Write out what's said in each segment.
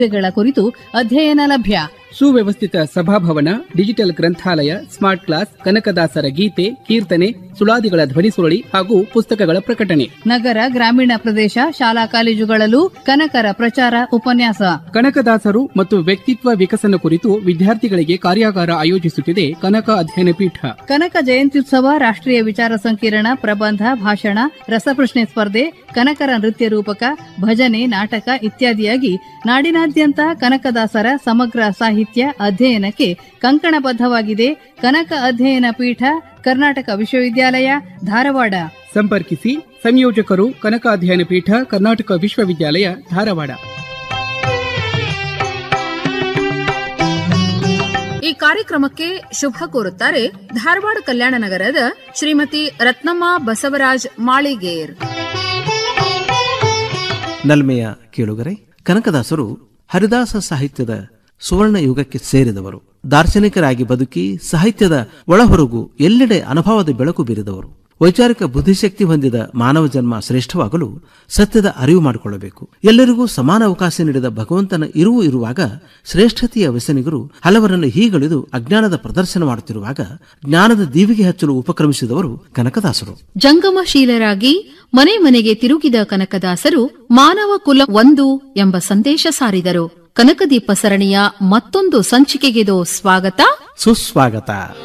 ಗಳ ಕುರಿತು ಅಧ್ಯಯನ ಲಭ್ಯ ಸುವ್ಯವಸ್ಥಿತ ಸಭಾಭವನ ಡಿಜಿಟಲ್ ಗ್ರಂಥಾಲಯ ಸ್ಮಾರ್ಟ್ ಕ್ಲಾಸ್ ಕನಕದಾಸರ ಗೀತೆ ಕೀರ್ತನೆ ಸುಳಾದಿಗಳ ಧ್ವನಿ ಸುರುಳಿ ಹಾಗೂ ಪುಸ್ತಕಗಳ ಪ್ರಕಟಣೆ ನಗರ ಗ್ರಾಮೀಣ ಪ್ರದೇಶ ಶಾಲಾ ಕಾಲೇಜುಗಳಲ್ಲೂ ಕನಕರ ಪ್ರಚಾರ ಉಪನ್ಯಾಸ ಕನಕದಾಸರು ಮತ್ತು ವ್ಯಕ್ತಿತ್ವ ವಿಕಸನ ಕುರಿತು ವಿದ್ಯಾರ್ಥಿಗಳಿಗೆ ಕಾರ್ಯಾಗಾರ ಆಯೋಜಿಸುತ್ತಿದೆ ಕನಕ ಅಧ್ಯಯನ ಪೀಠ ಕನಕ ಜಯಂತ್ಯುತ್ಸವ ರಾಷ್ಟ್ರೀಯ ವಿಚಾರ ಸಂಕಿರಣ ಪ್ರಬಂಧ ಭಾಷಣ ರಸಪ್ರಶ್ನೆ ಸ್ಪರ್ಧೆ ಕನಕರ ನೃತ್ಯ ರೂಪಕ ಭಜನೆ ನಾಟಕ ಇತ್ಯಾದಿಯಾಗಿ ನಾಡಿನಾದ್ಯಂತ ಕನಕದಾಸರ ಸಮಗ್ರ ಸಾಹಿತ್ಯ ಅಧ್ಯಯನಕ್ಕೆ ಕಂಕಣಬದ್ಧವಾಗಿದೆ ಕನಕ ಅಧ್ಯಯನ ಪೀಠ ಕರ್ನಾಟಕ ವಿಶ್ವವಿದ್ಯಾಲಯ ಧಾರವಾಡ ಸಂಪರ್ಕಿಸಿ ಸಂಯೋಜಕರು ಕನಕ ಅಧ್ಯಯನ ಪೀಠ ಕರ್ನಾಟಕ ವಿಶ್ವವಿದ್ಯಾಲಯ ಧಾರವಾಡ ಈ ಕಾರ್ಯಕ್ರಮಕ್ಕೆ ಶುಭ ಕೋರುತ್ತಾರೆ ಧಾರವಾಡ ಕಲ್ಯಾಣ ನಗರದ ಶ್ರೀಮತಿ ರತ್ನಮ್ಮ ಬಸವರಾಜ್ ಮಾಳಿಗೇರ್ ನಲ್ಮೆಯ ಕೇಳುಗರೆ ಕನಕದಾಸರು ಹರಿದಾಸ ಸಾಹಿತ್ಯದ ಸುವರ್ಣ ಯುಗಕ್ಕೆ ಸೇರಿದವರು ದಾರ್ಶನಿಕರಾಗಿ ಬದುಕಿ ಸಾಹಿತ್ಯದ ಒಳಹೊರಗು ಎಲ್ಲೆಡೆ ಅನುಭವದ ಬೆಳಕು ಬೀರಿದವರು ವೈಚಾರಿಕ ಬುದ್ಧಿಶಕ್ತಿ ಹೊಂದಿದ ಮಾನವ ಜನ್ಮ ಶ್ರೇಷ್ಠವಾಗಲು ಸತ್ಯದ ಅರಿವು ಮಾಡಿಕೊಳ್ಳಬೇಕು ಎಲ್ಲರಿಗೂ ಸಮಾನ ಅವಕಾಶ ನೀಡಿದ ಭಗವಂತನ ಇರುವು ಇರುವಾಗ ಶ್ರೇಷ್ಠತೆಯ ವ್ಯಸನಿಗರು ಹಲವರನ್ನು ಹೀಗಳಿದು ಅಜ್ಞಾನದ ಪ್ರದರ್ಶನ ಮಾಡುತ್ತಿರುವಾಗ ಜ್ಞಾನದ ದೀವಿಗೆ ಹಚ್ಚಲು ಉಪಕ್ರಮಿಸಿದವರು ಕನಕದಾಸರು ಜಂಗಮಶೀಲರಾಗಿ ಮನೆ ಮನೆಗೆ ತಿರುಗಿದ ಕನಕದಾಸರು ಮಾನವ ಕುಲ ಒಂದು ಎಂಬ ಸಂದೇಶ ಸಾರಿದರು ಕನಕದೀಪ ಸರಣಿಯ ಮತ್ತೊಂದು ಸಂಚಿಕೆಗೆದು ಸ್ವಾಗತ ಸುಸ್ವಾಗತ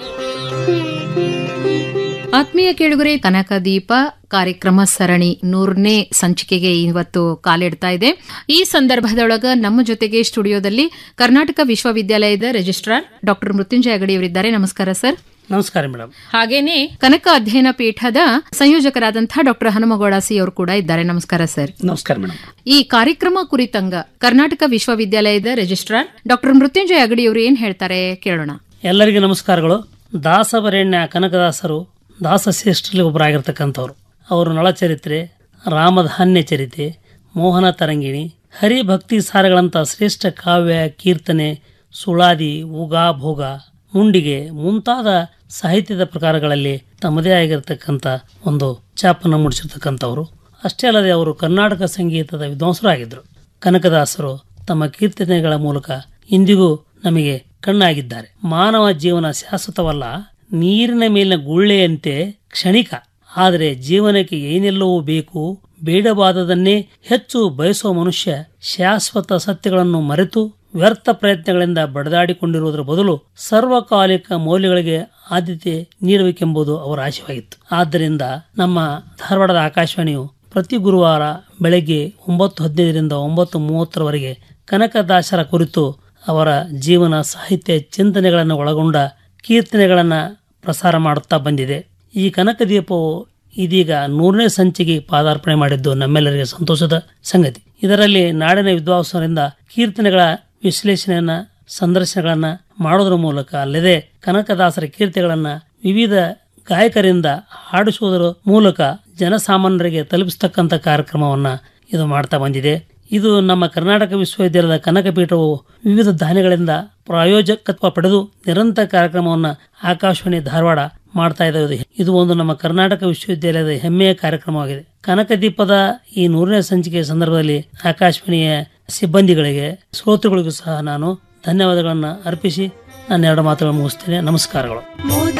ಆತ್ಮೀಯ ಕೇಳುಗರೆ ಕನಕದೀಪ ಕಾರ್ಯಕ್ರಮ ಸರಣಿ ನೂರನೇ ಸಂಚಿಕೆಗೆ ಇವತ್ತು ಕಾಲಿಡ್ತಾ ಇದೆ ಈ ಸಂದರ್ಭದೊಳಗ ನಮ್ಮ ಜೊತೆಗೆ ಸ್ಟುಡಿಯೋದಲ್ಲಿ ಕರ್ನಾಟಕ ವಿಶ್ವವಿದ್ಯಾಲಯದ ರಿಜಿಸ್ಟ್ರಾರ್ ಡಾಕ್ಟರ್ ಮೃತ್ಯುಂಜಯ ಅಗಡಿಯವರಿದ್ದಾರೆ ನಮಸ್ಕಾರ ಸರ್ ನಮಸ್ಕಾರ ಮೇಡಮ್ ಹಾಗೇನೆ ಕನಕ ಅಧ್ಯಯನ ಪೀಠದ ಸಂಯೋಜಕರಾದಂತಹ ಡಾಕ್ಟರ್ ಹನುಮಗೌಡಾಸಿ ಅವರು ಕೂಡ ಇದ್ದಾರೆ ನಮಸ್ಕಾರ ಸರ್ ನಮಸ್ಕಾರ ಮೇಡಮ್ ಈ ಕಾರ್ಯಕ್ರಮ ಕುರಿತಂಗ ಕರ್ನಾಟಕ ವಿಶ್ವವಿದ್ಯಾಲಯದ ರಿಜಿಸ್ಟ್ರಾರ್ ಡಾಕ್ಟರ್ ಮೃತ್ಯುಂಜಯ ಅಗಡಿಯವರು ಏನ್ ಹೇಳ್ತಾರೆ ಕೇಳೋಣ ಎಲ್ಲರಿಗೂ ನಮಸ್ಕಾರಗಳು ದಾಸವರೇಣ್ಯ ಕನಕದಾಸರು ದಾಸಶ್ರೇಷ್ಠರಲ್ಲಿ ಒಬ್ಬರಾಗಿರ್ತಕ್ಕಂಥವ್ರು ಅವರು ನಳಚರಿತ್ರೆ ರಾಮಧಾನ್ಯ ಚರಿತೆ ಮೋಹನ ತರಂಗಿಣಿ ಹರಿಭಕ್ತಿ ಸಾರಗಳಂಥ ಶ್ರೇಷ್ಠ ಕಾವ್ಯ ಕೀರ್ತನೆ ಸುಳಾದಿ ಉಗಾ ಭೋಗ ಮುಂಡಿಗೆ ಮುಂತಾದ ಸಾಹಿತ್ಯದ ಪ್ರಕಾರಗಳಲ್ಲಿ ತಮ್ಮದೇ ಆಗಿರತಕ್ಕಂಥ ಒಂದು ಛಾಪನ್ನು ಮೂಡಿಸಿರ್ತಕ್ಕಂಥವ್ರು ಅಷ್ಟೇ ಅಲ್ಲದೆ ಅವರು ಕರ್ನಾಟಕ ಸಂಗೀತದ ವಿದ್ವಾಂಸರು ಆಗಿದ್ದರು ಕನಕದಾಸರು ತಮ್ಮ ಕೀರ್ತನೆಗಳ ಮೂಲಕ ಇಂದಿಗೂ ನಮಗೆ ಕಣ್ಣಾಗಿದ್ದಾರೆ ಮಾನವ ಜೀವನ ಶಾಶ್ವತವಲ್ಲ ನೀರಿನ ಮೇಲಿನ ಗುಳ್ಳೆಯಂತೆ ಕ್ಷಣಿಕ ಆದರೆ ಜೀವನಕ್ಕೆ ಏನೆಲ್ಲವೂ ಬೇಕು ಬೇಡವಾದದನ್ನೇ ಹೆಚ್ಚು ಬಯಸುವ ಮನುಷ್ಯ ಶಾಶ್ವತ ಸತ್ಯಗಳನ್ನು ಮರೆತು ವ್ಯರ್ಥ ಪ್ರಯತ್ನಗಳಿಂದ ಬಡದಾಡಿಕೊಂಡಿರುವುದರ ಬದಲು ಸರ್ವಕಾಲಿಕ ಮೌಲ್ಯಗಳಿಗೆ ಆದ್ಯತೆ ನೀಡಬೇಕೆಂಬುದು ಅವರ ಆಶಯವಾಗಿತ್ತು ಆದ್ದರಿಂದ ನಮ್ಮ ಧಾರವಾಡದ ಆಕಾಶವಾಣಿಯು ಪ್ರತಿ ಗುರುವಾರ ಬೆಳಗ್ಗೆ ಒಂಬತ್ತು ಹದಿನೈದರಿಂದ ಒಂಬತ್ತು ಮೂವತ್ತರವರೆಗೆ ಕನಕದಾಸರ ಕುರಿತು ಅವರ ಜೀವನ ಸಾಹಿತ್ಯ ಚಿಂತನೆಗಳನ್ನು ಒಳಗೊಂಡ ಕೀರ್ತನೆಗಳನ್ನು ಪ್ರಸಾರ ಮಾಡುತ್ತಾ ಬಂದಿದೆ ಈ ಕನಕದೀಪವು ಇದೀಗ ನೂರನೇ ಸಂಚಿಗೆ ಪಾದಾರ್ಪಣೆ ಮಾಡಿದ್ದು ನಮ್ಮೆಲ್ಲರಿಗೆ ಸಂತೋಷದ ಸಂಗತಿ ಇದರಲ್ಲಿ ನಾಡಿನ ವಿದ್ವಾಂಸರಿಂದ ಕೀರ್ತನೆಗಳ ವಿಶ್ಲೇಷಣೆಯನ್ನ ಸಂದರ್ಶನಗಳನ್ನ ಮಾಡೋದ್ರ ಮೂಲಕ ಅಲ್ಲದೆ ಕನಕದಾಸರ ಕೀರ್ತಿಗಳನ್ನ ವಿವಿಧ ಗಾಯಕರಿಂದ ಹಾಡಿಸುವುದರ ಮೂಲಕ ಜನಸಾಮಾನ್ಯರಿಗೆ ತಲುಪಿಸ್ತಕ್ಕಂಥ ಕಾರ್ಯಕ್ರಮವನ್ನ ಇದು ಮಾಡ್ತಾ ಬಂದಿದೆ ಇದು ನಮ್ಮ ಕರ್ನಾಟಕ ವಿಶ್ವವಿದ್ಯಾಲಯದ ಕನಕಪೀಠವು ವಿವಿಧ ದಾನಿಗಳಿಂದ ಪ್ರಾಯೋಜಕತ್ವ ಪಡೆದು ನಿರಂತರ ಕಾರ್ಯಕ್ರಮವನ್ನು ಆಕಾಶವಾಣಿ ಧಾರವಾಡ ಮಾಡ್ತಾ ಇದ್ದಾವೆ ಇದು ಒಂದು ನಮ್ಮ ಕರ್ನಾಟಕ ವಿಶ್ವವಿದ್ಯಾಲಯದ ಹೆಮ್ಮೆಯ ಕಾರ್ಯಕ್ರಮವಾಗಿದೆ ಕನಕದೀಪದ ಈ ನೂರನೇ ಸಂಚಿಕೆಯ ಸಂದರ್ಭದಲ್ಲಿ ಆಕಾಶವಾಣಿಯ ಸಿಬ್ಬಂದಿಗಳಿಗೆ ಶ್ರೋತೃಗಳಿಗೂ ಸಹ ನಾನು ಧನ್ಯವಾದಗಳನ್ನು ಅರ್ಪಿಸಿ ನನ್ನ ಎರಡು ಮಾತುಗಳನ್ನು ಮುಗಿಸ್ತೇನೆ ನಮಸ್ಕಾರಗಳು